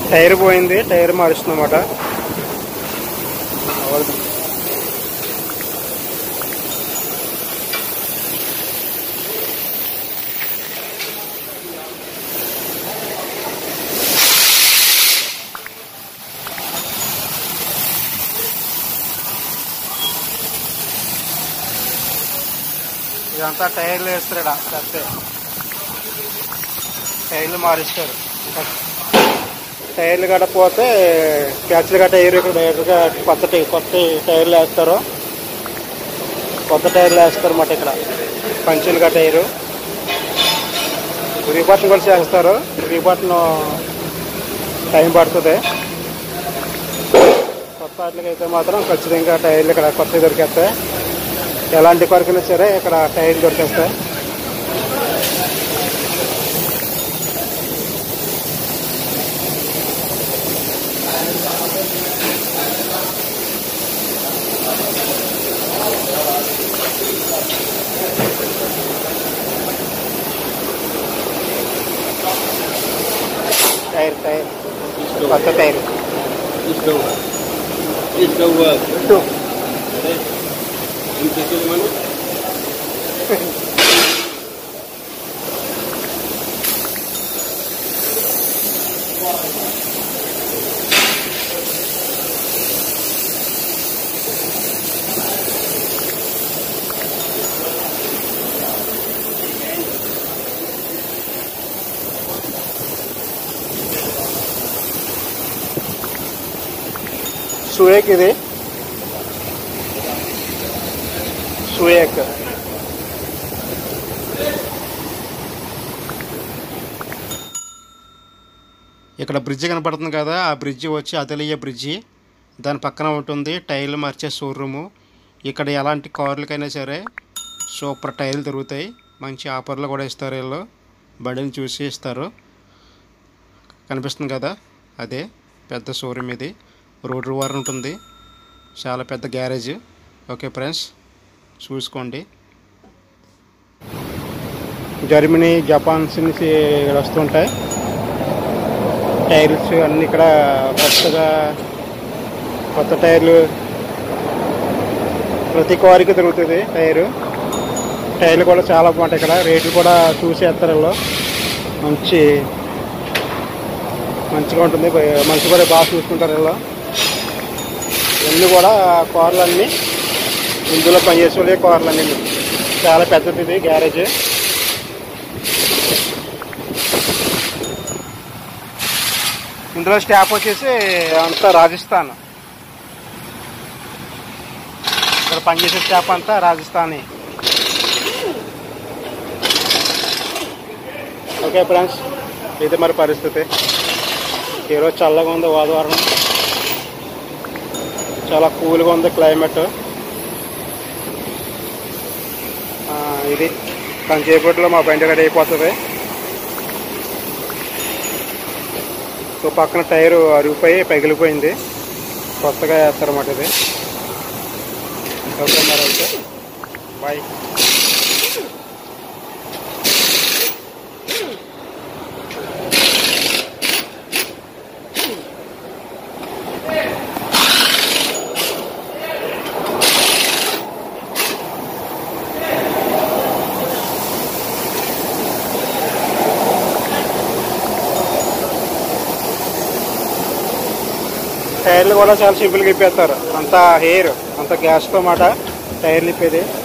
Tyre పోయింది tyre మారుస్తుందన్నమాట ఇదంతా టైర్లు వేస్తారు ఇక్కడ అంతే టైర్లు మారిస్తారు టైర్లు గట్ట పోతే క్యాచ్లు గట్ట ఎయిర్ ఇక్కడ డైరెక్ట్గా కొత్త టై- కొత్త టైర్లు వేస్తారు కొత్త టైర్లు వేస్తారు అన్నమాట ఇక్కడ పంచులు గట్ట ఎయిర్ రీబటన్ కూడా చేస్తారు రీబటన్ టైం పడుతుంది కొత్త వాటికి అయితే మాత్రం ఖచ్చితంగా టైర్లు ఇక్కడ కొత్తవి దొరికేస్తాయి ఎలాంటి కొరకైనా సరే ఇక్కడ టైర్లు దొరికేస్తాయి టైర్ టైర్ కొత్త tyre This don't work. This don't work. Ini kecil mana? సుయేక్ ఇది సుయేక్ ఇక్కడ బ్రిడ్జి కనపడుతుంది కదా ఆ బ్రిడ్జి వచ్చి అదలియ బ్రిడ్జి దాని పక్కన ఉంటుంది టైర్లు మార్చే షోరూము ఇక్కడ ఎలాంటి కార్లకైనా సరే సూపర్ టైర్లు దొరుకుతాయి మంచి ఆఫర్లు కూడా ఇస్తారు వీళ్ళు బండిని చూసి ఇస్తారు కనిపిస్తుంది కదా అదే పెద్ద షోరూమ్ ఇది రోడ్డు వారు ఉంటుంది చాలా పెద్ద గ్యారేజ్ ఓకే ఫ్రెండ్స్ చూసుకోండి జర్మనీ జపాన్స్ నుంచి ఇక్కడ వస్తుంటాయి టైర్స్ అన్నీ ఇక్కడ కొత్తగా కొత్త టైర్లు ప్రతి కారుకి దొరుకుతుంది టైరు టైర్లు కూడా చాలా బాగుంటాయి ఇక్కడ రేట్లు కూడా చూసేస్తారు వీళ్ళు మంచి మంచిగా ఉంటుంది మనిషి కూడా బాగా చూసుకుంటారు వీళ్ళు ఇవన్నీ కూడా కార్లు అన్నీ ఇందులో పనిచేసే కార్లు అన్నీ చాలా పెద్దది ఇది గ్యారేజ్ ఇందులో స్టాఫ్ వచ్చేసి అంతా రాజస్థాన్ ఇక్కడ పనిచేసే స్టాఫ్ అంతా రాజస్థానీ ఓకే ఫ్రెండ్స్ ఇది మరి పరిస్థితి ఈరోజు చల్లగా ఉంది వాతావరణం చాలా కూల్గా ఉంది క్లైమేట్ ఆ, ఇది కొంచెంసేపట్లో మా బండి రెడీ అయిపోతుంది సో పక్కన టైరు అరిగిపోయి పగిలిపోయింది కొత్తగా వేస్తారన్నమాట ఇది ఓకే మరి అయితే బాయ్ టైర్లు కూడా చాలా సింపుల్గా ఇప్పేస్తారు అంతా హెయిర్ అంత గ్యాస్తో మాట టైర్లు ఇప్పేది